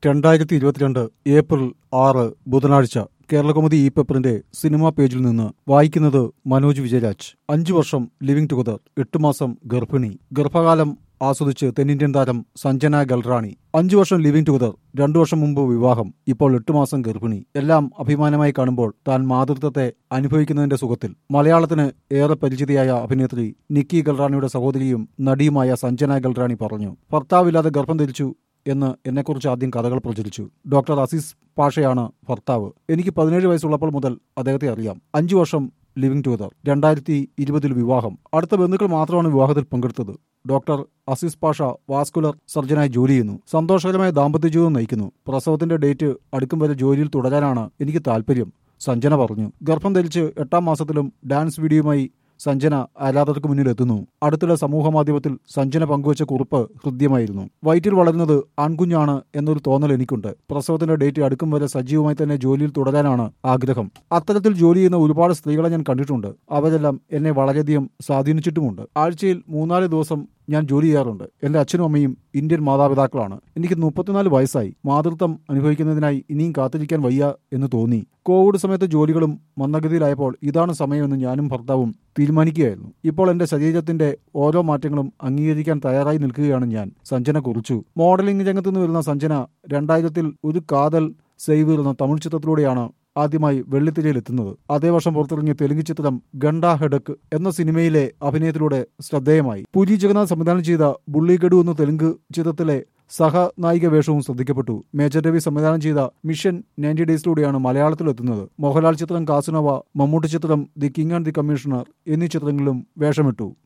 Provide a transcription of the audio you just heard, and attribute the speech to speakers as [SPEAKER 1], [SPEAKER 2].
[SPEAKER 1] രണ്ടായിരത്തി ഇരുപത്തിരണ്ട് ഏപ്രിൽ ആറ് ബുധനാഴ്ച കേരളകൗമുദി ഈ പേപ്പറിന്റെ സിനിമാ പേജിൽ നിന്ന് വായിക്കുന്നത് മനോജ് വിജയരാജ് അഞ്ചു വർഷം ലിവിംഗ് ടുഗദർ എട്ട് മാസം ഗർഭിണി ഗർഭകാലം ആസ്വദിച്ച് തെന്നിന്ത്യൻ താരം സഞ്ജന ഗൽറാണി അഞ്ചു വർഷം ലിവിംഗ് ടുഗദർ രണ്ടു വർഷം മുമ്പ് വിവാഹം ഇപ്പോൾ എട്ട് മാസം ഗർഭിണി എല്ലാം അഭിമാനമായി കാണുമ്പോൾ താൻ മാതൃത്വത്തെ അനുഭവിക്കുന്നതിന്റെ സുഖത്തിൽ മലയാളത്തിന് ഏറെ പരിചിതയായ അഭിനേത്രി നിക്കി ഗൽറാണിയുടെ സഹോദരിയും നടിയുമായ സഞ്ജന ഗൽറാണി പറഞ്ഞു ഭർത്താവില്ലാതെ ഗർഭം ധരിച്ചു എന്ന് എന്നെക്കുറിച്ച് ആദ്യം കഥകൾ പ്രചരിച്ചു ഡോക്ടർ അസീസ് പാഷയാണ് ഭർത്താവ് എനിക്ക് പതിനേഴ് വയസ്സുള്ളപ്പോൾ മുതൽ അദ്ദേഹത്തെ അറിയാം അഞ്ചു വർഷം ലിവിംഗ് ടുഗദർ രണ്ടായിരത്തി ഇരുപതിൽ വിവാഹം അടുത്ത ബന്ധുക്കൾ മാത്രമാണ് വിവാഹത്തിൽ പങ്കെടുത്തത് ഡോക്ടർ അസീസ് പാഷ വാസ്കുലർ സർജനായി ജോലി ചെയ്യുന്നു സന്തോഷകരമായ ദാമ്പത്യ ജീവിതം നയിക്കുന്നു പ്രസവത്തിന്റെ ഡേറ്റ് അടുക്കും വരെ ജോലിയിൽ തുടരാനാണ് എനിക്ക് താല്പര്യം സഞ്ജന പറഞ്ഞു ഗർഭം ധരിച്ച് എട്ടാം മാസത്തിലും ഡാൻസ് വീഡിയോയുമായി സഞ്ജന ആരാധകർക്ക് മുന്നിൽ എത്തുന്നു അടുത്തിടെ സമൂഹ മാധ്യമത്തിൽ സഞ്ജന പങ്കുവച്ച കുറിപ്പ് ഹൃദ്യമായിരുന്നു വയറ്റിൽ വളരുന്നത് ആൺകുഞ്ഞാണ് എന്നൊരു തോന്നൽ എനിക്കുണ്ട് പ്രസവത്തിന്റെ ഡേറ്റ് അടുക്കും വരെ സജീവമായി തന്നെ ജോലിയിൽ തുടരാനാണ് ആഗ്രഹം അത്തരത്തിൽ ജോലി ചെയ്യുന്ന ഒരുപാട് സ്ത്രീകളെ ഞാൻ കണ്ടിട്ടുണ്ട് അവരെല്ലാം എന്നെ വളരെയധികം സ്വാധീനിച്ചിട്ടുമുണ്ട് ആഴ്ചയിൽ മൂന്നാല് ദിവസം ഞാൻ ജോലി ചെയ്യാറുണ്ട് എന്റെ അച്ഛനും അമ്മയും ഇന്ത്യൻ മാതാപിതാക്കളാണ് എനിക്ക് മുപ്പത്തിനാല് വയസ്സായി മാതൃത്വം അനുഭവിക്കുന്നതിനായി ഇനിയും കാത്തിരിക്കാൻ വയ്യ എന്ന് തോന്നി കോവിഡ് സമയത്ത് ജോലികളും മന്ദഗതിയിലായപ്പോൾ ഇതാണ് സമയമെന്ന് ഞാനും ഭർത്താവും തീരുമാനിക്കുകയായിരുന്നു ഇപ്പോൾ എന്റെ ശരീരത്തിന്റെ ഓരോ മാറ്റങ്ങളും അംഗീകരിക്കാൻ തയ്യാറായി നിൽക്കുകയാണ് ഞാൻ സഞ്ജന കുറിച്ചു മോഡലിംഗ് രംഗത്ത് നിന്ന് വരുന്ന സഞ്ജന രണ്ടായിരത്തിൽ ഒരു കാതൽ സേവ് എന്ന തമിഴ് ചിത്രത്തിലൂടെയാണ് ആദ്യമായി വെള്ളിത്തിരയിലെത്തുന്നത് അതേ വർഷം പുറത്തിറങ്ങിയ തെലുങ്ക് ചിത്രം ഗണ്ട ഹെഡക് എന്ന സിനിമയിലെ അഭിനയത്തിലൂടെ ശ്രദ്ധേയമായി പുരി ജഗന്നാഥ് സംവിധാനം ചെയ്ത ബുള്ളിഗഡു എന്ന തെലുങ്ക് ചിത്രത്തിലെ സഹനായിക വേഷവും ശ്രദ്ധിക്കപ്പെട്ടു മേജർ രവി സംവിധാനം ചെയ്ത മിഷൻ നയൻറ്റി ഡേയ്സിലൂടെയാണ് മലയാളത്തിലെത്തുന്നത് മോഹൻലാൽ ചിത്രം കാസുനവ മമ്മൂട്ടി ചിത്രം the king and the commissioner എന്നീ ചിത്രങ്ങളിലും വേഷമിട്ടു